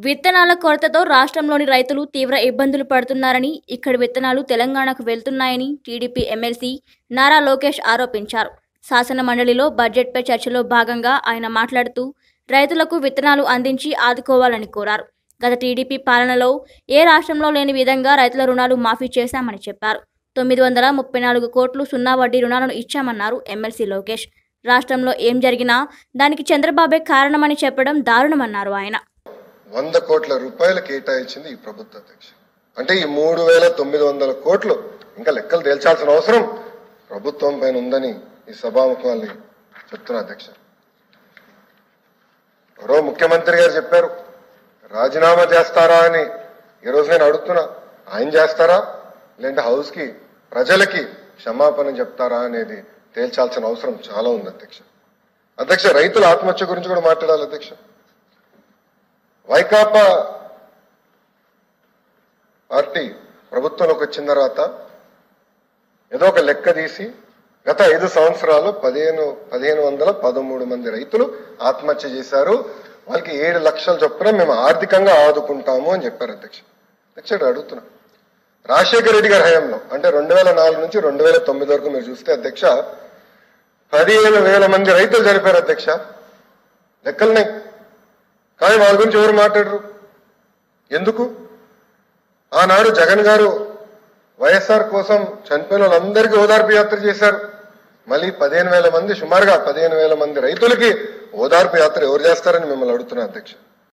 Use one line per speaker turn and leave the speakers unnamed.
విత్తనాల కొరతతో రాష్ట్రంలోని రైతులు తీవ్ర ఇబ్బందులు పడుతున్నారని ఇక్కడి విత్తనాలు తెలంగాణకు వెళ్తున్నాయని టీడీపీ ఎమ్మెల్సీ నారా లోకేష్ ఆరోపించారు శాసన మండలిలో బడ్జెట్పై చర్చలో భాగంగా ఆయన మాట్లాడుతూ రైతులకు విత్తనాలు అందించి ఆదుకోవాలని కోరారు గత టీడీపీ పాలనలో ఏ రాష్ట్రంలో లేని విధంగా రైతుల రుణాలు మాఫీ చేశామని చెప్పారు తొమ్మిది వందల ముప్పై నాలుగు కోట్లు సున్నా వడ్డీ రుణాలను ఇచ్చామన్నారు ఎమ్మెల్సీ లోకేష్ రాష్ట్రంలో ఏం జరిగినా దానికి చంద్రబాబే కారణమని చెప్పడం దారుణమన్నారు ఆయన
వంద కోట్ల రూపాయలు కేటాయించింది ఈ ప్రభుత్వ అధ్యక్ష అంటే ఈ మూడు వేల తొమ్మిది వందల కోట్లు ఇంకా లెక్కలు తేల్చాల్సిన అవసరం ప్రభుత్వం పైన ఉందని ఈ సభాముఖాన్ని చెప్తున్నా అధ్యక్ష ఎవరో ముఖ్యమంత్రి గారు చెప్పారు రాజీనామా చేస్తారా అని ఈరోజు నేను అడుగుతున్నా ఆయన చేస్తారా లేదంటే హౌస్ కి ప్రజలకి క్షమాపణ చెప్తారా అనేది తేల్చాల్సిన అవసరం చాలా ఉంది అధ్యక్ష అధ్యక్ష రైతుల ఆత్మహత్య గురించి కూడా మాట్లాడాలి అధ్యక్ష వైకాపా పార్టీ ప్రభుత్వంలోకి వచ్చిన తర్వాత ఏదో ఒక లెక్క తీసి గత ఐదు సంవత్సరాలు పదిహేను పదిహేను వందల పదమూడు మంది రైతులు ఆత్మహత్య చేశారు వాళ్ళకి ఏడు లక్షల చొప్పున మేము ఆర్థికంగా ఆదుకుంటాము అని చెప్పారు అధ్యక్ష అధ్యక్ష ఇక్కడ అడుగుతున్నా రాజశేఖర రెడ్డి గారి హయాంలో అంటే రెండు వేల నాలుగు నుంచి రెండు వేల తొమ్మిది వరకు మీరు చూస్తే అధ్యక్ష పదిహేను వేల మంది రైతులు చనిపోయారు అధ్యక్ష లెక్కలున్నాయి కానీ వాళ్ళ గురించి ఎవరు మాట్లాడరు ఎందుకు ఆనాడు జగన్ గారు వైఎస్ఆర్ కోసం చనిపోయిన వాళ్ళందరికీ ఓదార్పు యాత్ర చేశారు మళ్ళీ పదిహేను వేల మంది సుమారుగా పదిహేను వేల మంది రైతులకి ఓదార్పు యాత్ర ఎవరు చేస్తారని మిమ్మల్ని అడుగుతున్నా అధ్యక్ష